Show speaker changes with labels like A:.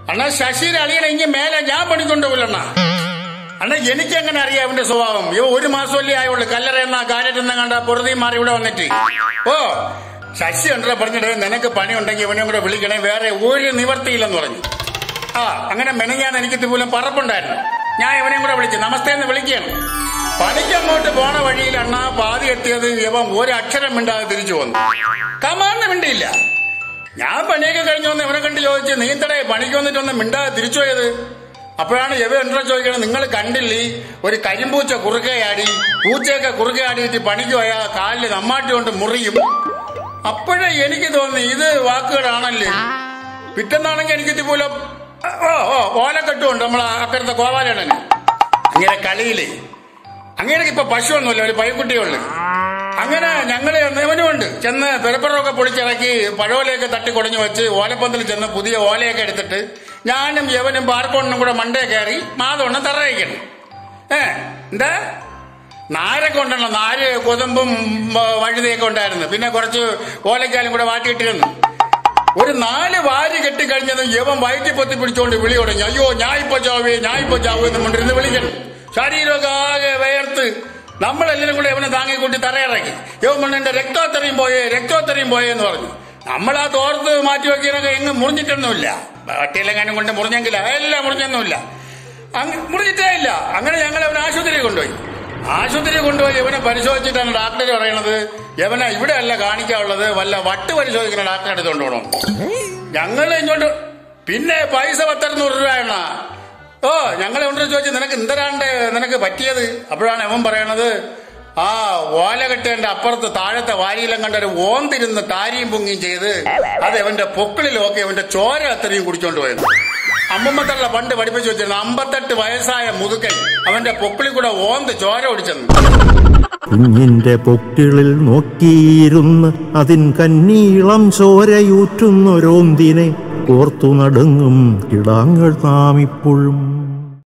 A: അണ്ണാ ശശിയുടെ അളിയനെ ഇനി മേലെ ഞാൻ പണിക്കൊണ്ടുപോയില്ലണ്ണ അണ്ണാ എനിക്ക് എങ്ങനെ അറിയാം അവന്റെ സ്വഭാവം ഇവ ഒരു മാസമല്ലേ ആയുള്ളൂ കല്ലറ എന്ന കാരറ്റെന്ന കണ്ട പൊറുതി മാറി ഇവിടെ വന്നിട്ട് ഓ ശശി ഉണ്ടല്ലോ പറഞ്ഞിട്ട് നിനക്ക് പണി ഉണ്ടെങ്കിൽ ഇവനെ കൂടെ വിളിക്കണേ വേറെ ഒരു നിവർത്തിയില്ലെന്ന് പറഞ്ഞു ആ അങ്ങനെ മെനഞ്ഞാൻ എനിക്ക് ഇതുപോലും പറപ്പുണ്ടായിരുന്നു ഞാൻ ഇവനെയും കൂടെ വിളിച്ചു നമസ്തേ എന്ന് വിളിക്കുകയാണ് പണിക്ക് അങ്ങോട്ട് പോണ വഴിയിൽ അണ്ണാ പാതി എത്തിയത് ഇവൻ ഒരു അക്ഷരം മിണ്ടാതെ തിരിച്ചു വന്നു കമാന്ന് മിണ്ടിയില്ല ഞാൻ പണിയൊക്കെ കഴിഞ്ഞു വന്ന് ഇവനെ കണ്ട് ചോദിച്ചു നീന്തടേ പണിക്ക് വന്നിട്ടൊന്ന് മിണ്ടാതെ തിരിച്ചു പോയത് അപ്പോഴാണ് ഇവ എന്താ ചോദിക്കണം നിങ്ങൾ കണ്ടില്ലേ ഒരു കരിമ്പൂച്ച കുറുകയാടി പൂച്ചയൊക്കെ കുറുകയാടിയിട്ട് പണിക്ക് പോയാ കാലിൽ നമ്മാട്ടി കൊണ്ട് മുറിയും അപ്പോഴേ എനിക്ക് തോന്നി ഇത് വാക്കുകളാണല്ലേ പിറ്റന്നാണെങ്കിൽ എനിക്ക് ഇതുപോലെ ഓ ഓ ഓലക്കെട്ടുമുണ്ട് നമ്മളെ അക്കരത്തെ കോവാലണ്ണന് അങ്ങനെ കളിയില്ലേ അങ്ങനെ ഇപ്പൊ പശുവൊന്നുമില്ല ഒരു പൈക്കുട്ടിയുള്ളു അങ്ങനെ ഞങ്ങള് ഇവനുമുണ്ട് ചെന്ന് പെരപ്പറമൊക്കെ പൊളിച്ചിറക്കി പഴോലയൊക്കെ തട്ടി കുടഞ്ഞു വെച്ച് ഓലപ്പന്തൽ ചെന്ന് പുതിയ ഓലയൊക്കെ എടുത്തിട്ട് ഞാനും യവനും പാർക്കോണിനും കൂടെ മണ്ടേ കയറി മാതവണ്ണം തറയിക്കണം ഏ എന്താ നാരൊക്കെ ഉണ്ടല്ലോ നാര് കൊതുമ്പും മ, വഴുതയൊക്കെ ഉണ്ടായിരുന്നു പിന്നെ കുറച്ച് ഓലക്കാലും കൂടെ വാട്ടിയിട്ടിരുന്നു ഒരു നാല് വാരി കെട്ടിക്കഴിഞ്ഞത് യവൻ വയറ്റി പൊത്തി പിടിച്ചോണ്ട് വിളി തുടങ്ങി അയ്യോ ഞായിപ്പോ ചാവേ ഞായിപ്പോ ചാവേ എന്ന് കൊണ്ടിരുന്ന് വിളിക്കണം ശരീരമൊക്കെ ആകെ വേർത്ത് നമ്മളെല്ലാരും കൂടെ യവനെ താങ്ങിക്കൂട്ടി തറയിറക്കി യവൻ പറഞ്ഞു എന്റെ രക്തോത്തറിയും പോയേ രക്തോത്തറിയും പോയേ എന്ന് പറഞ്ഞു നമ്മൾ ആ തോർത്ത് മാറ്റി വെക്കിയൊക്കെ എങ്ങ് മുറിഞ്ഞിട്ടൊന്നുമില്ല വട്ടിയിലെങ്ങാനും കൊണ്ട് മുറിഞ്ഞെങ്കില എല്ലാം മുറിഞ്ഞൊന്നുമില്ല അങ്ങ് മുറിഞ്ഞിട്ടേ ഇല്ല അങ്ങനെ ഞങ്ങൾ അവനെ ആശുപത്രിയിൽ കൊണ്ടുപോയി ആശുപത്രി കൊണ്ടുപോയി ഇവനെ പരിശോധിച്ചിട്ടാണ് ഡാക്ടർ പറയണത് ഇവനെ ഇവിടെ അല്ല കാണിക്കാനുള്ളത് വല്ല വട്ട് പരിശോധിക്കുന്ന ഡാക്ടറെ എടുത്തോണ്ട് പോകണം ഞങ്ങൾ ഇങ്ങോട്ട് പിന്നെ പൈസ പത്തറുന്നൂറ് രൂപയാണ് ഓ ഞങ്ങളെ കൊണ്ട് ചോദിച്ചു നിനക്ക് എന്തരാണ്ട് നിനക്ക് പറ്റിയത് അപ്പോഴാണ് അവൻ പറയണത് ആ ഓല കെട്ടേണ്ട അപ്പുറത്ത് താഴത്തെ വാരിയിലും കണ്ട ഒരു ഓന്തിരുന്ന് താരിയും പൊങ്ങിയും ചെയ്ത് അത് അവന്റെ പൊക്കിളിലൊക്കെ അവന്റെ ചോര അത്രയും കുടിച്ചോണ്ട് പോയത് അമ്മമ്മത്തള്ള പണ്ട് പഠിപ്പിച്ചു വെച്ചിരുന്നു അമ്പത്തെട്ട് വയസ്സായ മുതുക്കൻ അവന്റെ പൊക്കിളിൽ കൂടെ ഓന്ത് ചോര ഒടിച്ചെന്ന്
B: കുഞ്ഞിന്റെ പൊക്കിളിൽ നോക്കിയിരുന്ന് അതിൻ കന്നീളം ചോരയൂറ്റുന്നൊരോന്തിനെ ഓർത്തു നടുങ്ങും കിടാങ്ങൾ നാം ഇപ്പോഴും